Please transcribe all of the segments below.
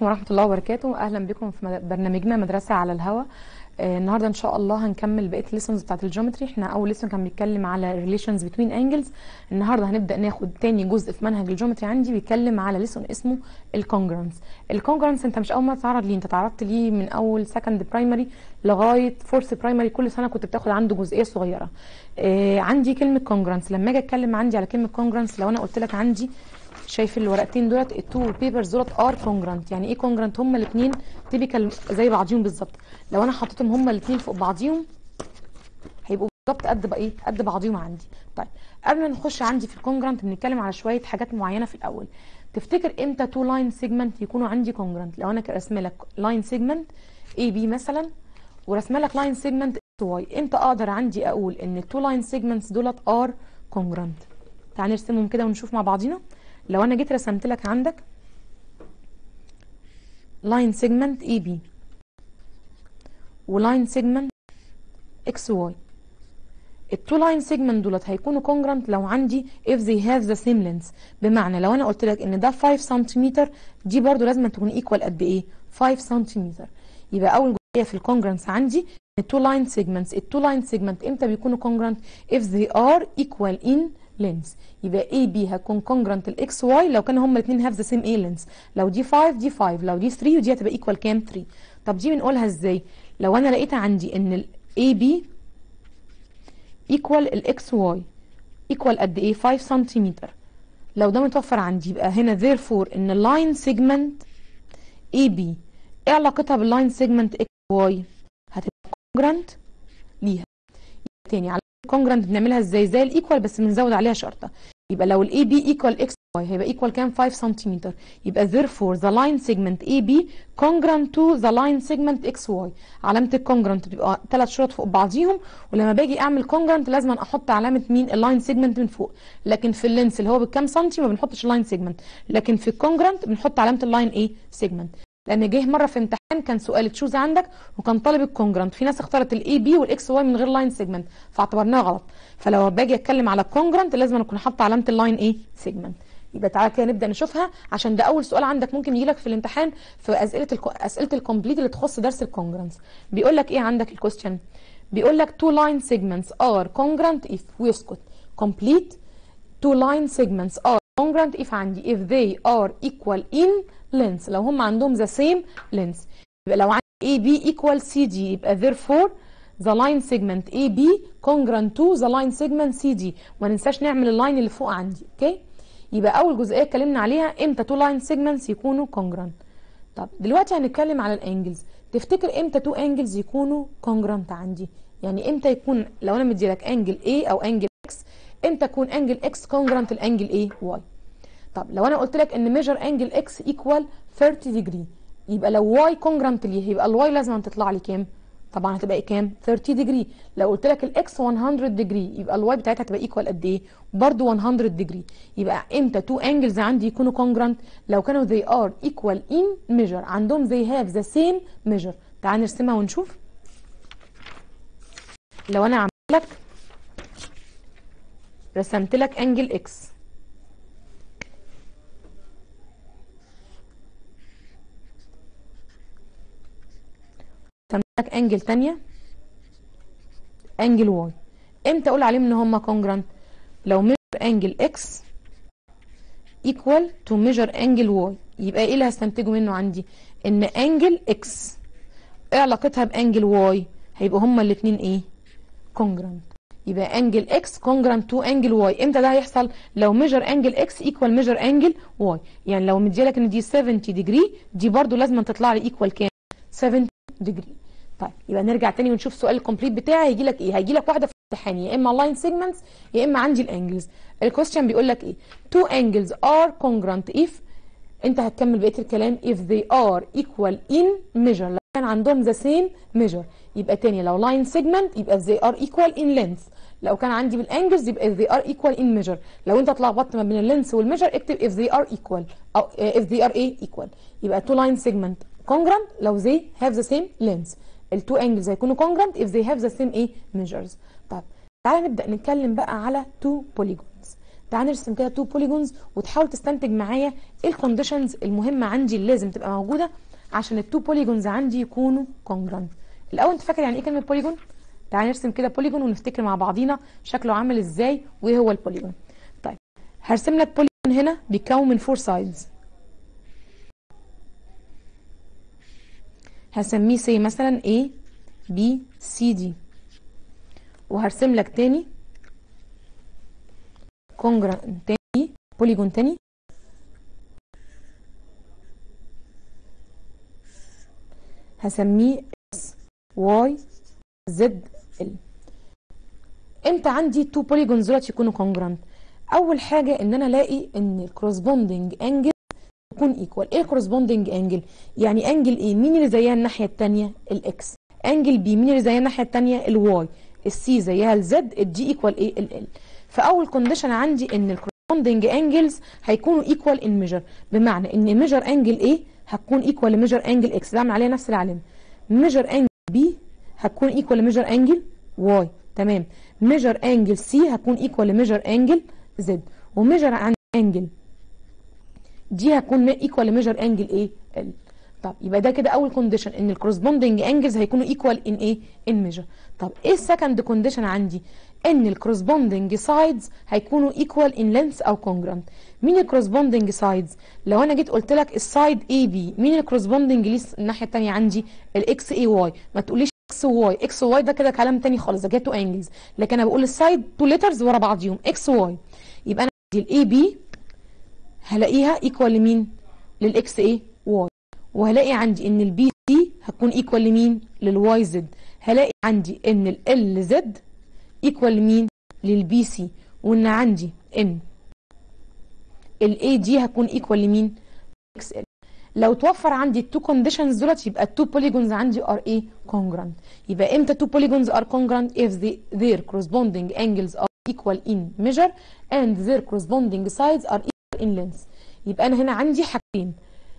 عليكم ورحمة الله وبركاته أهلا بكم في مد- برنامجنا مدرسة على الهوا آه، النهارده ان شاء الله هنكمل بقيه الليسونز بتاعت الجيومتري احنا اول ليسون كان بيتكلم على relations between angles النهارده هنبدا ناخد تاني جزء في منهج الجيومتري عندي بيتكلم على ليسون اسمه الكونجرنس الكونجرنس انت مش اول ما تتعرض ليه انت تعرضت ليه من اول سكند برايمري لغايه فورث برايمري كل سنه كنت بتاخد عنده جزئيه صغيره آه عندي كلمه كونجرنس لما اجي اتكلم عندي على كلمه كونجرنس لو انا قلت لك عندي شايف الورقتين دولت التو بيبرز دولت ار كونجرانت يعني ايه كونجرانت هما الاثنين تيبيكال زي بعضيهم بالظبط لو انا حطيتهم هما الاثنين فوق بعضيهم هيبقوا بالظبط قد بقى ايه قد بعضيهم عندي طيب قبل ما نخش عندي في الكونجرانت بنتكلم على شويه حاجات معينه في الاول تفتكر امتى تو لاين سيجمنت يكونوا عندي كونجرانت لو انا رسمه لك لاين سيجمنت اي بي مثلا ورسمه لك لاين سيجمنت اكس واي امتى اقدر عندي اقول ان التو لاين سيجمنتس دولت ار كونجرانت تعال نرسمهم كده ونشوف مع بعضينا لو انا جيت رسمت لك عندك لاين سيجمنت اي بي ولاين سيجمنت اكس واي التو لاين سيجمنت دولت هيكونوا كونجرانت لو عندي if they have the same length بمعنى لو انا قلت لك ان ده 5 سنتيمتر دي برضو لازم تكون ايكوال قد ايه 5 سنتيمتر يبقى اول جزئيه في الكونجرانس عندي التو لاين سيجمنتس التو لاين سيجمنت امتى بيكونوا كونجرانت if they are equal in length يبقى اي بي هتكون كونجرانت الاكس واي لو كانوا هما الاثنين هاف ذا سيم اي لينس لو دي 5 دي 5 لو دي 3 ودي هتبقى ايكوال كام 3 طب دي بنقولها ازاي لو انا لقيت عندي ان الاي بي ايكوال الاكس واي ايكوال قد ايه 5 سنتيمتر لو ده متوفر عندي يبقى هنا therefore ان اللاين سيجمنت اي بي ايه علاقتها باللاين سيجمنت اكس واي هتبقى كونجرانت ليها يبقى تاني على الكونجرانت بنعملها ازاي زي الايكوال بس بنزود عليها شرطه يبقى لو الاي بي ايكوال اكس واي هيبقى ايكوال كام 5 سنتيمتر يبقى therefore the line segment AB congruent to the line segment XY علامة الكونجرانت بتبقى ثلاث شرط فوق بعضيهم ولما باجي اعمل كونجرانت لازم احط علامة مين اللاين سيجمنت من فوق لكن في اللينس اللي هو بكام سنتي ما بنحطش اللاين سيجمنت لكن في الكونجرانت بنحط علامة اللاين ايه سيجمنت لان جه مره في امتحان كان سؤال تشوز عندك وكان طالب الكونجرانت في ناس اختارت الاي بي والاكس واي من غير لاين سيجمنت فاعتبرناها غلط فلو باجي اتكلم على الكونجرانت لازم اكون حاطه علامه اللاين ايه سيجمنت يبقى تعالى كده نبدا نشوفها عشان ده اول سؤال عندك ممكن يجي لك في الامتحان في اسئله الكو... اسئله الكومبليت اللي تخص درس الكونجرانس بيقول لك ايه عندك الكويستشن بيقول لك two line segments are congruent if ويسكت complete two line segments are congruent if عندي if they are equal in length لو هم عندهم the same length يبقى لو عندي AB equal CD يبقى therefore the line segment AB congruent to the line segment CD ما ننساش نعمل اللاين اللي فوق عندي اوكي يبقى اول جزئيه اتكلمنا عليها امتى two line segments يكونوا congruent طب دلوقتي هنتكلم على الانجلز تفتكر امتى تو انجلز يكونوا كونجرانت عندي يعني امتى يكون لو انا مديلك انجل A او انجل X امتى يكون انجل X كونجرانت الانجل A Y طب لو انا قلت لك ان ميجر انجل X ايكوال 30 ديجري يبقى لو Y كونجرانت ليه يبقى الواي لازم تطلع لي كام طبعا هتبقى إيه كام 30 ديجري لو قلت لك الاكس 100 ديجري يبقى الواي بتاعتها هتبقى ايكوال قد ايه برضه 100 ديجري يبقى امتى تو انجلز عندي يكونوا كونجرانت لو كانوا they are equal in measure عندهم they have the same measure تعال نرسمها ونشوف لو انا عملت لك رسمت لك انجل اكس رسمت لك انجل تانية انجل واي امتى اقول عليهم ان هم كونجرانت لو ميجر انجل اكس equal to measure angle y يبقى ايه اللي هستنتجه منه عندي ان انجل اكس ايه علاقتها بانجل واي هيبقوا هما الاثنين ايه كونجرانت يبقى انجل اكس كونجرانت تو انجل واي امتى ده هيحصل لو ميجر انجل اكس ايكوال ميجر انجل واي يعني لو مديلك ان دي 70 ديجري دي برضو لازم تطلع لي ايكوال كام 70 ديجري طيب يبقى نرجع تاني ونشوف السؤال الكومبليت بتاعي هيجي لك ايه هيجي لك واحده في الامتحان يا اما لاين سيجمنتس يا اما عندي الانجلز الكويستشن بيقول لك ايه two angles are congruent if انت هتكمل بقيه الكلام if they are equal in measure لو كان عندهم the same measure يبقى تاني لو line segment يبقى they are equal in length لو كان عندي بالانجلز يبقى if they are equal in measure لو انت اتلخبطت ما بين اللينس والميجر اكتب if they are equal او if they are ايه equal يبقى two line segment congruent لو they have the same length التو angles هيكونوا congruent if they have the same ايه measures طب تعالى نبدا نتكلم بقى على two polygons تعال نرسم كده تو بوليجونز وتحاول تستنتج معايا ايه الكونديشنز المهمه عندي اللي لازم تبقى موجوده عشان التو بوليجونز عندي يكونوا كونجرانت الاول انت فاكر يعني ايه كلمه بوليجون تعال نرسم كده بوليجون ونفتكر مع بعضينا شكله عامل ازاي وايه هو البوليجون طيب هرسم لك بوليجون هنا بيتكون من فور سايدز هسميه سي مثلا A B C D وهرسم لك تاني كونجرا تاني بوليجون تاني هسميه S Y Z L امتى عندي تو بوليجونز دولت يكونوا كونجرانت اول حاجه ان انا الاقي ان الكورسبوندنج انجل يكون ايكوال ايه الكورسبوندنج انجل يعني انجل ايه مين اللي زيها الناحيه الثانيه الاكس انجل بي مين اللي زيها الناحيه الثانيه الواي السي زيها الزد الدي ايكوال ايه ال فاول كونديشن عندي ان الكورسبوندنج انجلز هيكونوا ايكوال ان ميجر بمعنى ان ميجر انجل ايه هتكون ايكوال لميجر انجل اكس بعمل عليها نفس العلامه ميجر انجل بي هتكون ايكوال لميجر انجل واي تمام ميجر انجل سي هتكون ايكوال لميجر انجل زد وميجر عن انجل دي هتكون ايكوال لميجر انجل ايه ال طب يبقى ده كده اول كونديشن ان الكورسبوندنج انجلز هيكونوا ايكوال ان ايه ان ميجر طب ايه السكند كونديشن عندي ان الكورسبوندنج سايدز هيكونوا ايكوال ان لينث او كونجرانت مين الكورسبوندنج سايدز لو انا جيت قلت لك السايد اي بي مين الكورسبوندنج ليه الناحيه الثانيه عندي الاكس اي واي ما تقوليش اكس وواي اكس وواي ده كده كلام تاني خالص ده كده تو انجلز لكن انا بقول السايد تو ليترز ورا بعضيهم اكس واي يبقى انا عندي الاي بي هلاقيها ايكوال لمين للاكس ايه واي وهلاقي عندي ان البي سي هتكون ايكوال لمين للواي زد هلاقي عندي ان ال زد ايكوال لمين للبي سي وان عندي ان الاي دي هتكون ايكوال لمين اكس ال لو توفر عندي التو كونديشنز دولت يبقى التو بوليجونز عندي ار ايه كونجرانت يبقى امتى تو بوليجونز ار كونجرانت if they, their corresponding angles are equal in measure and their corresponding sides are equal in length يبقى انا هنا عندي حاجتين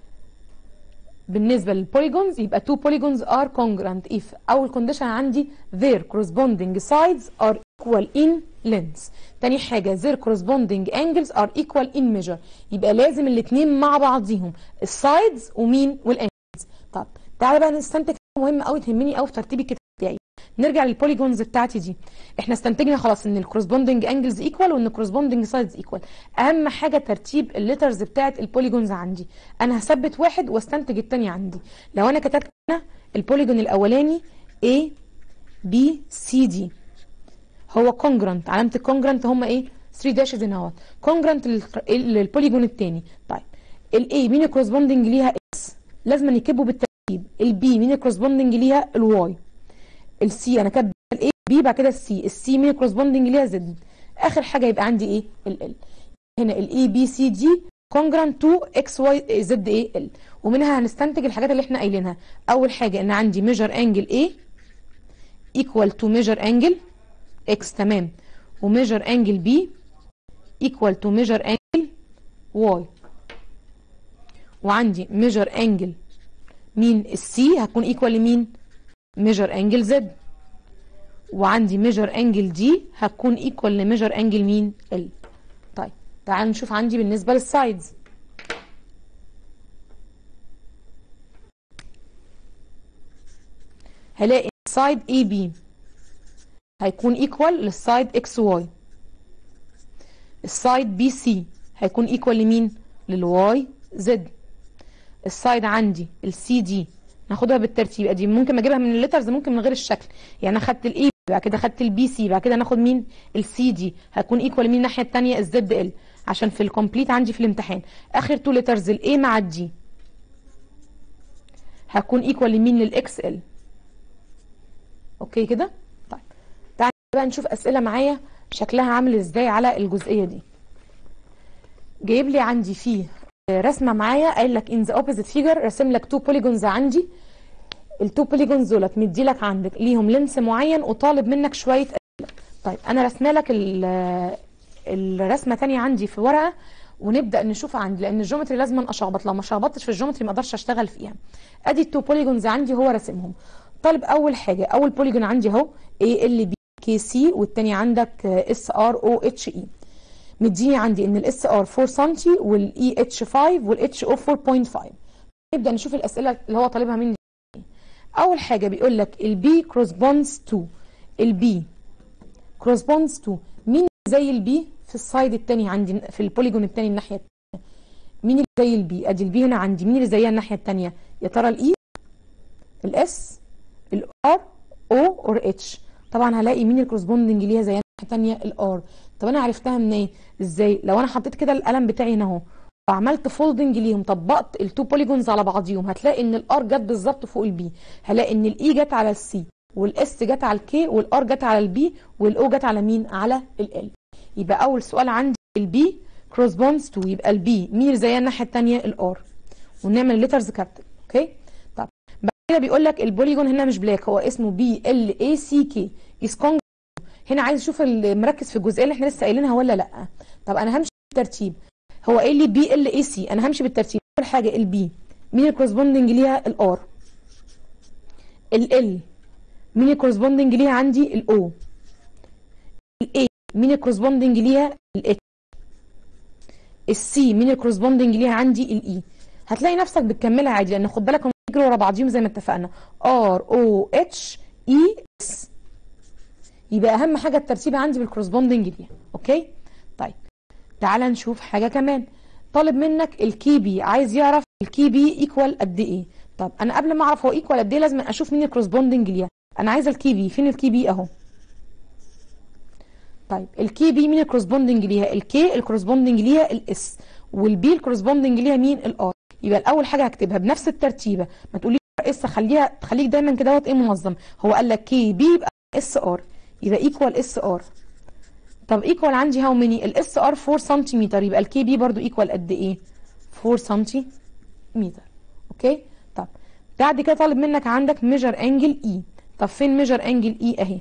بالنسبه للبوليجونز يبقى two polygons are congruent if اول كونديشن عندي their corresponding sides are equal in length تاني حاجه their corresponding angles are equal in measure يبقى لازم الاثنين مع بعضيهم السايدز ومين والانجلز طب تعالى بقى نستنتج مهم قوي تهمني قوي في ترتيب الكتاب بتاعي نرجع للبوليجونز بتاعتي دي احنا استنتجنا خلاص ان الكورسبوندنج انجلز ايكوال وان الكورسبوندنج سايدز ايكوال اهم حاجه ترتيب الليترز بتاعت البوليجونز عندي انا هثبت واحد واستنتج الثاني عندي لو انا كتبت هنا البوليجون الاولاني A B C D هو كونجرانت علامه الكونجرانت هم ايه 3 داشز هنا اهوت كونجرانت للبوليجون الثاني طيب الاي مين الكورسبوندنج ليها اكس لازم يكبوا بالترتيب البي مين الكورسبوندنج ليها الواي السي انا كاتبه الاي بي بعد كده السي السي مين الكورسبوندنج ليها زد اخر حاجه يبقى عندي ايه ال ال هنا الاي بي سي دي كونجرانت تو اكس واي زد ايه ال ومنها هنستنتج الحاجات اللي احنا قايلينها اول حاجه ان عندي ميجر انجل ايه equal to measure angle x تمام وميجر انجل b equal to measure angle y وعندي measure انجل مين السي هتكون equal لمين ميجر انجل زد وعندي ميجر انجل دي هتكون ايكوال لميجر انجل مين ال طيب تعالوا نشوف عندي بالنسبه للسايدز هلاقي سايد اي بي هيكون ايكوال للسايد اكس واي السايد بي سي هيكون ايكوال لمين للواي زد السايد عندي السي دي ناخدها بالترتيب ادي ممكن اجيبها من الليترز ممكن من غير الشكل يعني انا خدت الاي بعد كده خدت البي سي بعد كده ناخد مين السي دي هتكون ايكوال مين الناحيه الثانيه الزد ال عشان في الكومبليت عندي في الامتحان اخر تو ليترز الاي مع الدي هتكون ايكوال لمين للاكس ال اوكي كده طيب تعالى بقى نشوف اسئله معايا شكلها عامل ازاي على الجزئيه دي جايب لي عندي فيه رسمه معايا قايل لك ان ذا اوبوزيت فيجر راسم لك تو بوليجونز عندي التو بوليجونز دولت مدي لك عندك ليهم لينس معين وطالب منك شويه اسئله طيب انا رسمه لك الرسمه تانية عندي في ورقه ونبدا نشوف عندي لان الجيومتري لازم اشخبط لو ما شخبطتش في الجيومتري ما اقدرش اشتغل فيها ادي التو بوليجونز عندي هو راسمهم طالب اول حاجه اول بوليجون عندي اهو اي ال بي كي سي والتاني عندك اس ار او اتش اي مديني عندي ان الاس ار 4 سم والاي اتش 5 والاتش او 4.5 نبدا نشوف الاسئله اللي هو طالبها مني اول حاجه بيقول لك البي كورسبوندز تو البي كورسبوندز تو مين زي البي في السايد الثاني عندي في البوليجون الثاني الناحيه الثانيه مين اللي زي البي ادي البي هنا عندي مين اللي زيها الناحيه الثانيه يا ترى الاي الاس الار او اور اتش طبعا هلاقي مين الكورسبوندنج ليها زيها الناحيه الثانيه الار طب انا عرفتها منين ازاي لو انا حطيت كده القلم بتاعي هنا اهو وعملت فولدنج ليهم طبقت التو بوليجونز على بعضيهم هتلاقي ان الار جت بالظبط فوق البي هلاقي ان الاي جت على السي والاس جت على الكي والار جت على البي والاو جت على مين على ال يبقى اول سؤال عندي البي كورسبوندز تو يبقى البي مين زيها الناحيه الثانيه الار ونعمل الليترز كابيتال اوكي طب بعد كده بيقول لك البوليجون هنا مش بلاك هو اسمه بي ال اي سي كي از هنا عايز اشوف مركز في الجزئيه اللي احنا لسه قايلينها ولا لا طب انا همشي بالترتيب هو قايل لي بي ال اي سي انا همشي بالترتيب اول حاجه البي مين الكورسبوندنج ليها الار ال مين الكورسبوندنج ليها عندي الاو الاي مين الكورسبوندنج ليها الاتش السي مين الكورسبوندنج ليها عندي الاي هتلاقي نفسك بتكملها عادي لان خد بالك هم بيجروا ورا بعضيهم زي ما اتفقنا ار او اتش اي اس يبقى اهم حاجه الترتيب عندي بالكورسبوندنج ليها اوكي طيب تعالى نشوف حاجه كمان طالب منك الكي بي عايز يعرف الكي بي ايكوال قد ايه طب انا قبل ما اعرف هو ايكوال قد ايه لازم اشوف مين الكورسبوندنج ليها انا عايزه الكي بي فين الكي بي اهو طيب الكي بي مين الكورسبوندنج ليها الكي الكورسبوندنج ليها الاس والبي الكورسبوندنج ليها مين الار يبقى الاول حاجه هكتبها بنفس الترتيبه ما تقوليش اس خليها خليك دايما كده ايه منظم هو قال لك كي بي يبقى اس ار يبقى ايكوال اس ار طب ايكوال عندي هاو ماني الاس ار 4 سنتيمتر يبقى الكي بي برضو ايكوال قد ايه 4 سنتيمتر اوكي طب بعد كده طالب منك عندك ميجر انجل اي طب فين ميجر انجل اي اهي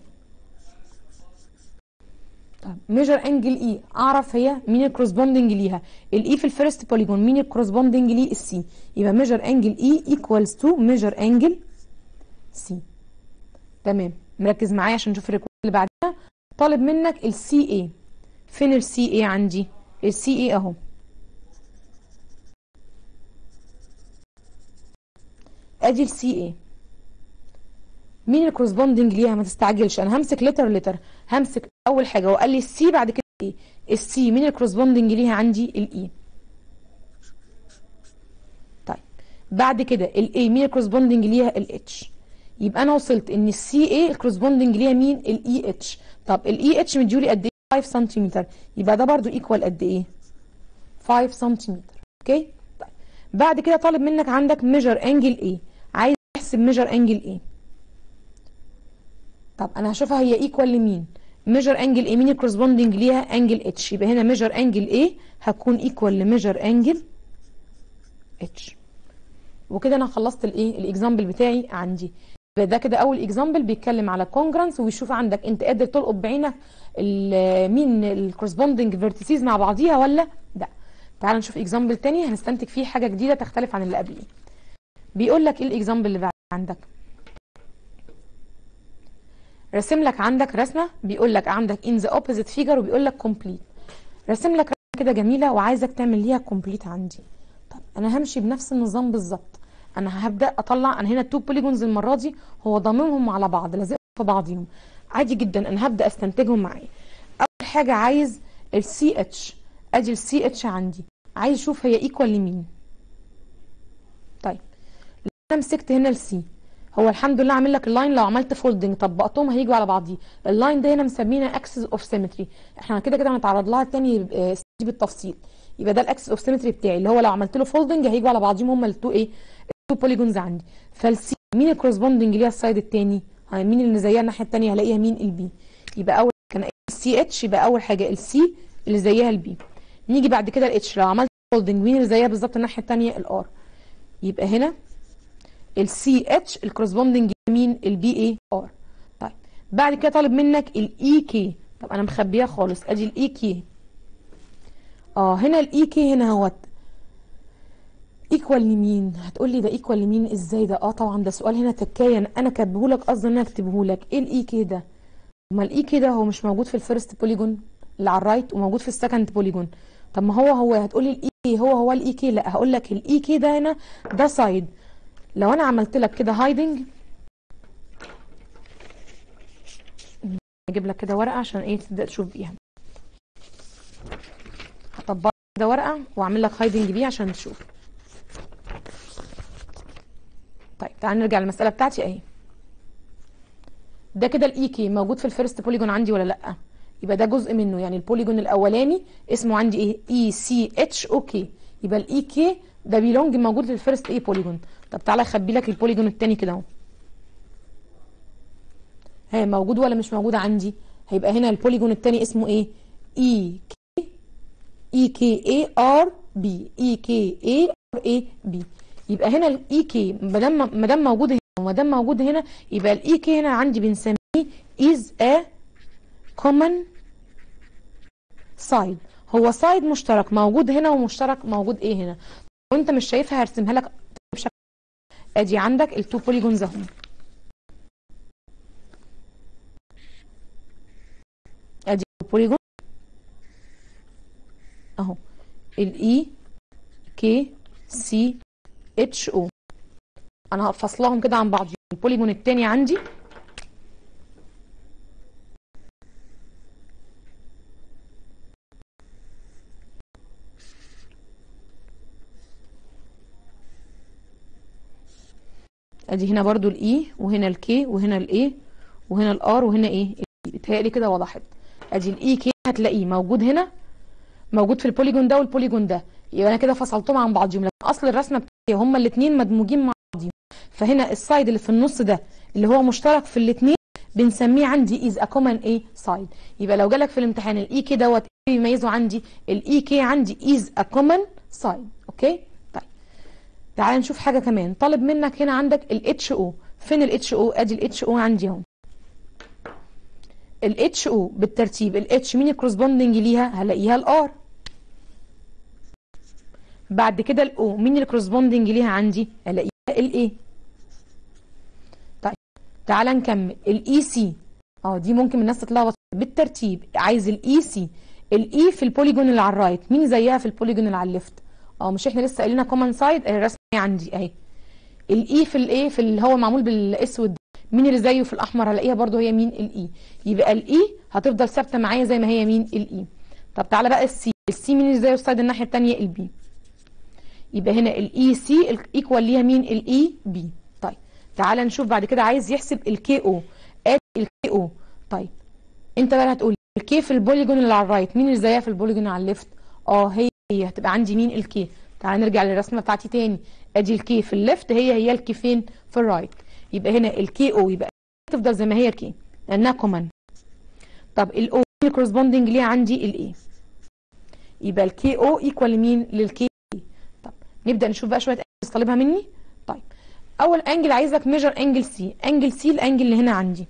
طب ميجر انجل اي اعرف هي مين الكورسبوندنج ليها الاي في الفيرست بوليجون مين الكورسبوندنج ليه السي يبقى ميجر انجل اي ايكوالز تو ميجر انجل سي تمام مركز معايا عشان نشوف الريكورد اللي بعدها طالب منك السي اي فين السي اي عندي السي اي اهو ادي السي اي مين الكورسبوندنج ليها ما تستعجلش انا همسك لتر لتر همسك اول حاجه وقال لي السي بعد كده ايه السي مين الكورسبوندنج ليها عندي الاي طيب بعد كده الاي مين الكورسبوندنج ليها الاتش يبقى انا وصلت ان السي اي الكورسبوندنج ليها مين الاي اتش طب الاي اتش مديولي قد ايه 5 سنتيمتر يبقى ده برضو ايكوال قد ايه 5 سنتيمتر اوكي طيب بعد كده طالب منك عندك ميجر انجل ايه عايز تحسب ميجر انجل ايه طب انا هشوفها هي ايكوال لمين ميجر انجل ايه مين الكورسبوندنج ليها انجل اتش يبقى هنا ميجر انجل ايه هتكون ايكوال لميجر انجل اتش وكده انا خلصت الايه الاكزامبل بتاعي عندي يبقى ده كده اول اكزامبل بيتكلم على كونجرانس ويشوف عندك انت قادر تلقط بعينك مين الكورسبوندنج فيرتيسيز مع بعضيها ولا لا تعال نشوف اكزامبل تاني هنستنتج فيه حاجه جديده تختلف عن اللي قبليه بيقول لك ايه الاكزامبل اللي بعد عندك رسم لك عندك رسمه بيقول لك عندك ان ذا اوبوزيت فيجر وبيقول لك كومبليت رسم لك رسمه كده جميله وعايزك تعمل ليها كومبليت عندي طب انا همشي بنفس النظام بالظبط انا هبدا اطلع انا هنا التو بوليجونز المره دي هو ضاممهم على بعض لازقهم في بعضهم عادي جدا انا هبدا استنتجهم معايا اول حاجه عايز السي اتش ادي السي اتش عندي عايز اشوف هي ايكوال لمين طيب لو انا مسكت هنا السي هو الحمد لله عامل لك اللاين لو عملت فولدنج طبقتهم هيجوا على بعضيه اللاين ده هنا مسمينه اكسس اوف سيمتري احنا كده كده هنتعرض لها تاني دي بالتفصيل يبقى ده الاكسس اوف سيمتري بتاعي اللي هو لو عملت له فولدنج هيجوا على بعضيهم هما التو ايه التو بوليجونز عندي فالسي مين الكورسبوندنج ليها السايد التاني مين اللي زيها الناحيه التانيه هلاقيها مين البي يبقى اول كان السي اتش يبقى اول حاجه السي اللي زيها البي نيجي بعد كده الاتش لو عملت فولدنج مين اللي زيها بالظبط الناحيه التانيه الار يبقى هنا السي اتش الكورسبوندنج مين البي اي ار طيب بعد كده طالب منك الاي كي طب انا مخبيها خالص ادي الاي كي اه هنا الاي كي هنا اهوت ايكوال لمين هتقول لي ده ايكوال لمين ازاي ده اه طبعا ده سؤال هنا تكايه انا كاتبه لك قصدي ان انا اكتبه لك ايه الاي كي ده ما الاي كي ده هو مش موجود في الفيرست بوليجون اللي على الرايت وموجود في السكند بوليجون طب ما هو هو هتقولي الاي كي هو هو الاي كي لا هقول لك الاي كي ده هنا ده سايد لو انا عملت لك كده هايدنج اجيب لك كده ورقه عشان ايه تبدا تشوف بيها هطبق كده ورقه واعمل لك هايدنج بيه عشان تشوف طيب تعال نرجع للمساله بتاعتي اهي ده كده الاي كي موجود في الفيرست بوليجون عندي ولا لا يبقى ده جزء منه يعني البوليجون الاولاني اسمه عندي ايه اي سي اتش او كي يبقى الاي كي ده بيلونج موجود في الفيرست اي بوليجون طب تعالى اخبي لك البوليجون التاني كده اهو ها موجود ولا مش موجود عندي هيبقى هنا البوليجون التاني اسمه ايه اي كي اي كي اي ار بي اي كي اي ار اي بي يبقى هنا الاي كي ما دام ما دام موجود هنا وما دام موجود هنا يبقى الاي كي هنا عندي بنسميه از ا common side هو سايد مشترك موجود هنا ومشترك موجود ايه هنا لو انت مش شايفها هرسمها لك بشكل ادي عندك التو بوليجونز اهم ادي البوليجون اهو الاي كي سي اتش او انا هفصلهم كده عن بعض البوليجون التاني عندي ادي هنا برضو الاي وهنا الكي وهنا الاي وهنا الار وهنا ايه بيتهيألي كده وضحت ادي الاي كي هتلاقيه موجود هنا موجود في البوليجون ده والبوليجون ده يبقى انا كده فصلتهم عن بعضهم لكن اصل الرسمه بتاعتي هما الاثنين مدموجين مع بعضهم فهنا السايد اللي في النص ده اللي هو مشترك في الاثنين بنسميه عندي از ا كومن ايه سايد يبقى لو جالك في الامتحان الاي كي دوت ايه بيميزه عندي الاي كي عندي از ا كومن سايد اوكي طيب تعال نشوف حاجه كمان طالب منك هنا عندك الاتش او فين الاتش او ادي الاتش او عندي اهو الاتش او بالترتيب الاتش مين الكورسبوندنج ليها هلاقيها الار بعد كده الاو مين الكورسبوندنج ليها عندي هلاقيها الاي طيب تعال نكمل الاي سي اه دي ممكن الناس تتلخبط بالترتيب عايز الاي سي الاي في البوليجون اللي على الرايت مين زيها في البوليجون اللي على الليفت اه مش احنا لسه قايلين كومن سايد الرسمه عندي اهي الاي في الايه في اللي هو معمول بالاسود مين اللي زيه في الاحمر هلاقيها برضو هي مين الاي يبقى الاي هتفضل ثابته معايا زي ما هي مين الاي طب تعالى بقى السي السي مين اللي زيه السايد الناحيه الثانيه البي يبقى هنا الاي سي الايكوال ليها مين الاي بي طيب تعالى نشوف بعد كده عايز يحسب الكي او ادي الكي او طيب انت بقى هتقول الكي في البوليجون اللي على الرايت مين اللي زيها في البوليجون اللي على الليفت اه هي هي هتبقى عندي مين الكي تعالى نرجع للرسمه بتاعتي تاني ادي الكي في الليفت هي هي الكي فين في الرايت يبقى هنا الكي او يبقى تفضل زي ما هي كي لانها كومن طب الاو الكورسبوندنج ليها عندي الاي يبقى الكي او ايكوال لمين للكي طب نبدا نشوف بقى شويه انجلز طالبها مني طيب اول انجل عايزك ميجر انجل سي انجل سي الانجل اللي هنا عندي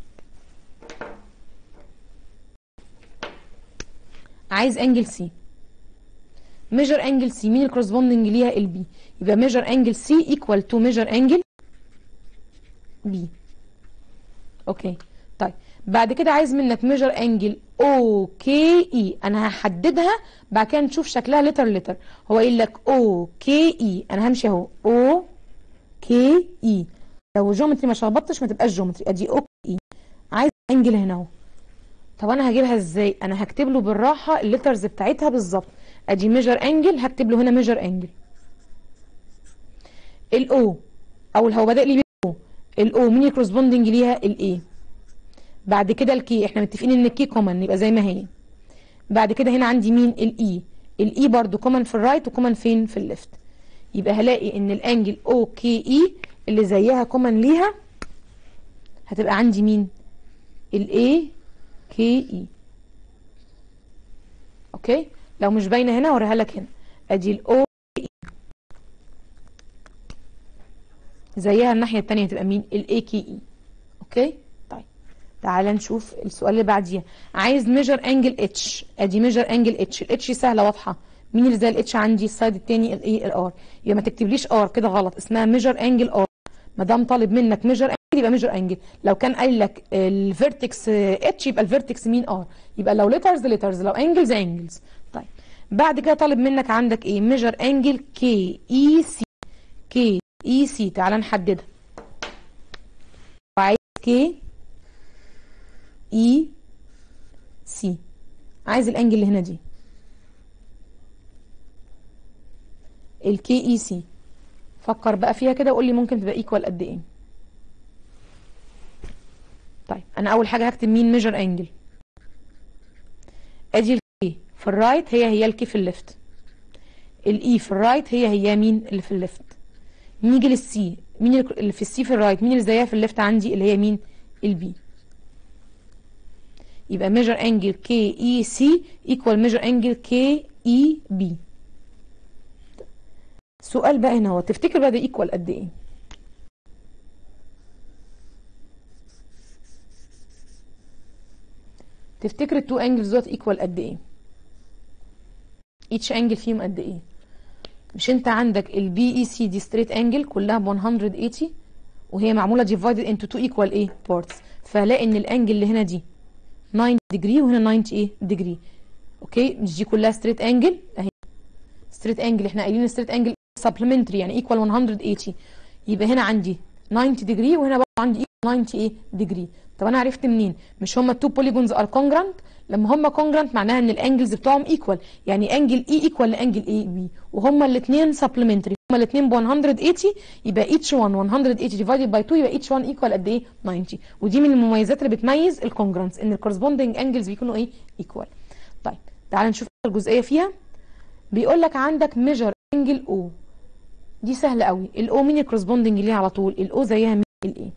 عايز انجل سي ميجر انجل سي مين الكورسبوندنج ليها البي يبقى ميجر انجل سي ايكوال تو ميجر انجل بي اوكي طيب بعد كده عايز منك ميجر انجل او كي اي انا هحددها بعد كده نشوف شكلها لتر لتر هو قايل لك او كي اي انا همشي اهو او كي اي لو جيومتري ما شخبطتش ما تبقاش جيومتري ادي او كي اي عايز انجل هنا اهو طب انا هجيبها ازاي انا هكتب له بالراحه الليترز بتاعتها بالظبط ادي ميجر انجل هكتب له هنا ميجر انجل الاو او هو بادئ لي بالاو الاو مين الكورسبوندنج ليها الاي بعد كده الكي احنا متفقين ان الكي كومن يبقى زي ما هي بعد كده هنا عندي مين الاي الاي برضو كومن في الرايت وكومن فين في الليفت يبقى هلاقي ان الانجل او كي اي اللي زيها كومن ليها هتبقى عندي مين الاي كي اي اوكي لو مش باينه هنا اوريها لك هنا ادي الاو زيها الناحيه الثانيه تبقى مين الاي كي اي اوكي طيب تعالى نشوف السؤال اللي بعديه عايز ميجر انجل اتش ادي ميجر انجل اتش الاتش سهله واضحه مين اللي زي الاتش عندي السايد الثاني الاي الار يبقى ما تكتبليش ار كده غلط اسمها ميجر انجل ار ما دام طالب منك ميجر انجل يبقى ميجر انجل لو كان قايل لك الفيرتكس اتش يبقى الفيرتكس مين ار يبقى لو ليترز ليترز لو انجلز انجلز طيب بعد كده طالب منك عندك ايه ميجر انجل كي اي سي كي اي سي تعالى نحددها وعايز كي اي سي عايز الانجل اللي هنا دي الكي اي سي فكر بقى فيها كده وقول لي ممكن تبقى ايكوال قد ايه طيب انا اول حاجه هكتب مين ميجر انجل ادي الكي في الرايت هي هي الكي في الليفت الاي في الرايت هي هي مين اللي في الليفت نيجي للسي مين اللي في السي في الرايت مين اللي زيها في الليفت عندي اللي هي مين البي يبقى measure angle KEC equal measure angle KEB سؤال بقى هنا هو تفتكر بقى ده equal قد ايه تفتكر التو انجلز دوت equal قد ايه each angle فيهم قد ايه مش انت عندك البي اي سي دي ستريت انجل كلها ب 180 وهي معموله divided into two equal ايه parts فهلاقي ان الانجل اللي هنا دي 90 ديجري وهنا 90 ايه ديجري اوكي مش دي كلها ستريت انجل اهي ستريت انجل احنا قايلين ستريت انجل سبلمنتري يعني ايكوال 180 يبقى هنا عندي 90 ديجري وهنا برضه عندي 90 ايه ديجري طب انا عرفت منين مش هما التو بوليجونز ار كونجرانت لما هما كونجرانت معناها ان الانجلز بتوعهم ايكوال يعني انجل اي ايكوال لانجل اي بي وهما الاثنين سبلمنتري هما الاثنين ب 180 يبقى each one 180 divided by 2 يبقى each one equal قد ايه 90 ودي من المميزات اللي بتميز الكونجرانس ان الكورسبوندنج انجلز بيكونوا ايه ايكوال طيب تعال نشوف الجزئيه فيها بيقول لك عندك ميجر انجل او دي سهله قوي الاو مين الكورسبوندنج ليه على طول الاو زيها مين الايه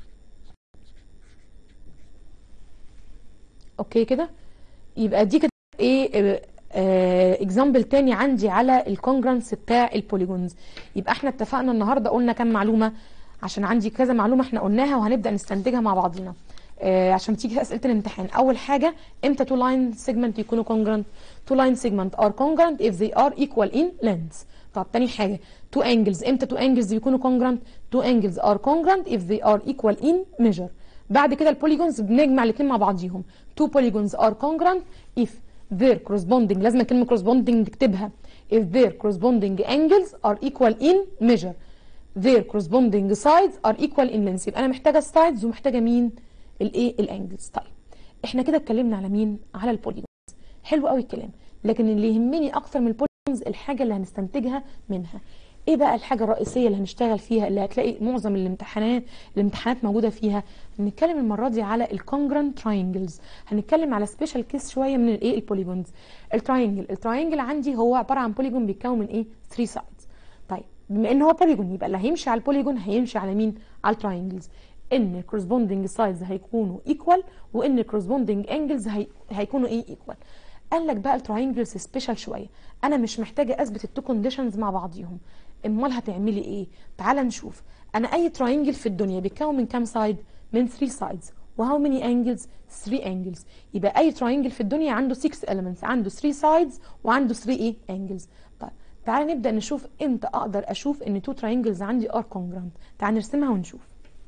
اوكي كده يبقى دي كده ايه اكزامبل تاني عندي على الكونجرانس بتاع البوليجونز يبقى احنا اتفقنا النهارده قلنا كام معلومه عشان عندي كذا معلومه احنا قلناها وهنبدا نستنتجها مع بعضينا آه عشان تيجي اسئله الامتحان اول حاجه امتى تو لاين سيجمنت يكونوا كونجرانت تو لاين سيجمنت ار كونجرانت if they are equal in length طب تاني حاجه تو انجلز امتى تو انجلز يكونوا كونجرانت تو انجلز ار كونجرانت if they are equal in measure بعد كده البوليجونز بنجمع الاثنين مع بعضيهم two polygons are congruent if their corresponding لازم كلمة corresponding نكتبها if their corresponding angles are equal in measure their corresponding sides are equal in length يبقى انا محتاجة sides ومحتاجة مين الايه الانجلز طيب احنا كده اتكلمنا على مين على البوليجونز حلو قوي الكلام لكن اللي يهمني اكتر من البوليجونز الحاجة اللي هنستنتجها منها ايه بقى الحاجه الرئيسيه اللي هنشتغل فيها اللي هتلاقي معظم الامتحانات الامتحانات موجوده فيها هنتكلم المره دي على الكونجرانت تراينجلز هنتكلم على سبيشال كيس شويه من الايه البوليجونز التراينجل التراينجل عندي هو عباره عن بوليجون بيتكون من ايه 3 سايدز طيب بما ان هو بوليجون يبقى اللي هيمشي على البوليجون هيمشي على مين على التراينجلز ان الكورسبوندنج سايدز هيكونوا ايكوال وان الكورسبوندنج انجلز هي... هيكونوا ايه ايكوال قال لك بقى التراينجلز سبيشال شويه انا مش محتاجه اثبت التو كونديشنز مع بعضيهم امال هتعملي ايه تعال نشوف انا اي تراينجل في الدنيا بيتكون من كام سايد من 3 سايدز وهاو ماني انجلز 3 انجلز يبقى اي تراينجل في الدنيا عنده 6 elements عنده 3 سايدز وعنده 3 ايه انجلز طيب تعال نبدا نشوف امتى اقدر اشوف ان تو تراينجلز عندي ار كونجرانت تعال نرسمها ونشوف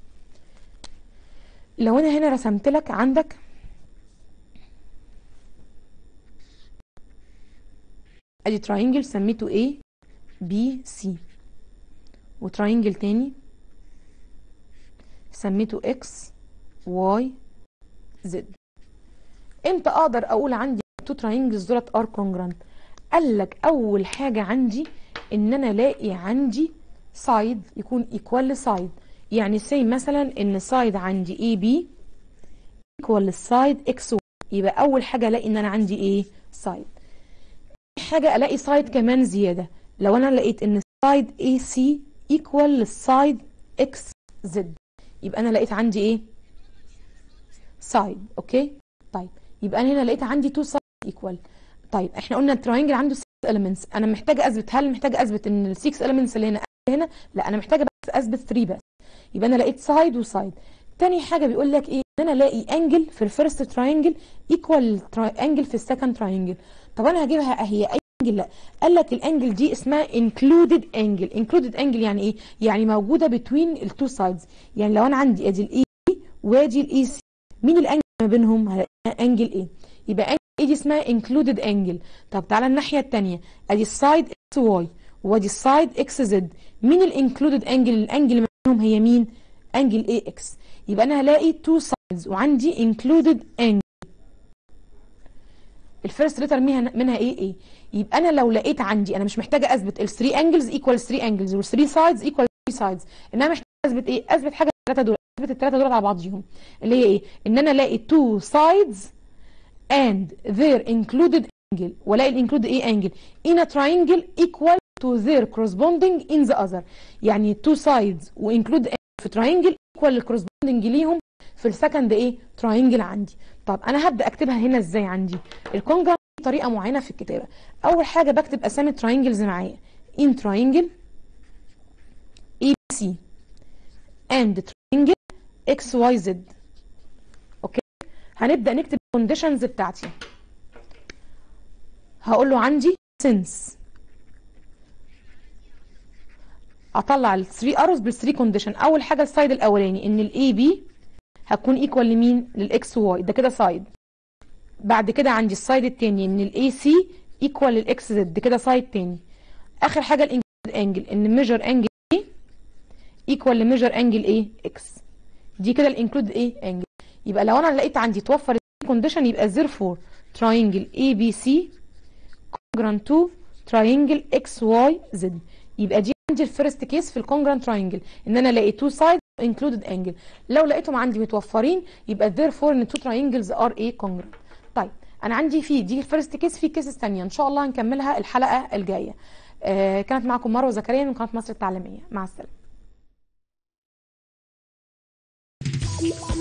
لو انا هنا رسمت لك عندك ادي تراينجل سميته ايه بي سي وتراينجل تاني سميته اكس واي زد امتى اقدر اقول عندي تو تراينجلز دولت ار كونجرانت قال لك اول حاجه عندي ان انا الاقي عندي سايد يكون ايكوال لسايد يعني سي مثلا ان سايد عندي اي بي ايكوال للسايد اكس واي يبقى اول حاجه الاقي ان انا عندي ايه سايد حاجه الاقي سايد كمان زياده لو انا لقيت ان السايد اي سي ايكوال للسايد اكس زد يبقى انا لقيت عندي ايه سايد اوكي طيب يبقى انا هنا لقيت عندي تو سايد ايكوال طيب احنا قلنا التراينجل عنده 6 elements انا محتاجه اثبت هل محتاجه اثبت ان ال 6 elements اللي هنا هنا لا انا محتاجه بس اثبت 3 بس يبقى انا لقيت سايد وسايد تاني حاجه بيقول لك ايه ان انا الاقي انجل في الفيرست تراينجل ايكوال انجل في السكند تراينجل طب انا هجيبها هي اي انجل لا قال لك الانجل دي اسمها انكلودد انجل انكلودد انجل يعني ايه يعني موجوده بتوين التو سايدز يعني لو انا عندي ادي الاي وادي الاي سي مين الانجل ما بينهم هلاقيها انجل ايه يبقى انجل ايه دي اسمها انكلودد انجل طب تعالى الناحيه الثانيه ادي السايد اكس واي وادي السايد اكس زد مين الانكلودد انجل الانجل اللي ما بينهم هي مين انجل اي اكس يبقى انا هلاقي تو سايدز وعندي انكلودد انجل الفيرست ليتر منها منها ايه ايه يبقى انا لو لقيت عندي انا مش محتاجه اثبت ال 3 انجلز ايكوال 3 انجلز وال 3 سايدز ايكوال 3 سايدز انما محتاجه اثبت ايه اثبت حاجه الثلاثه دول اثبت الثلاثه دول على بعضيهم اللي هي ايه ان انا الاقي two sides and their included angle والاقي الانكلود ايه انجل in a triangle equal to their corresponding in the other يعني two sides وانكلود في triangle equal للكورسبوندنج ليهم في السكند ايه تراينجل عندي طب انا هبدا اكتبها هنا ازاي عندي الكونجر طريقه معينه في الكتابه اول حاجه بكتب اسامي تراينجلز معايا in triangle ABC and triangle XYZ اوكي هنبدا نكتب الكونديشنز بتاعتي هقول له عندي since اطلع ال 3 ارز بال 3 كونديشن اول حاجه السايد الاولاني ان الاي بي هتكون ايكوال لمين للاكس واي ده كده سايد بعد كده عندي السايد التاني ان الاي سي ايكوال للاكس زد كده سايد تاني اخر حاجه الانكلود انجل ان ميجر انجل ايه ايكوال لميجر انجل ايه اكس دي كده الانكلود ايه انجل يبقى لو انا لقيت عندي توفر كونديشن يبقى therefore triangle ABC congruent to triangle XYZ يبقى دي عندي الفيرست كيس في الكونجرانت تراينجل ان انا الاقي تو سايد انكلودد انجل لو لقيتهم عندي متوفرين يبقى therefore ان تو تراينجلز ار ايه كونجرانت طيب انا عندي في دي الفيرست كيس في كيسز ثانيه ان شاء الله هنكملها الحلقه الجايه آه كانت معكم مروه زكريا من قناه مصر التعليميه مع السلامه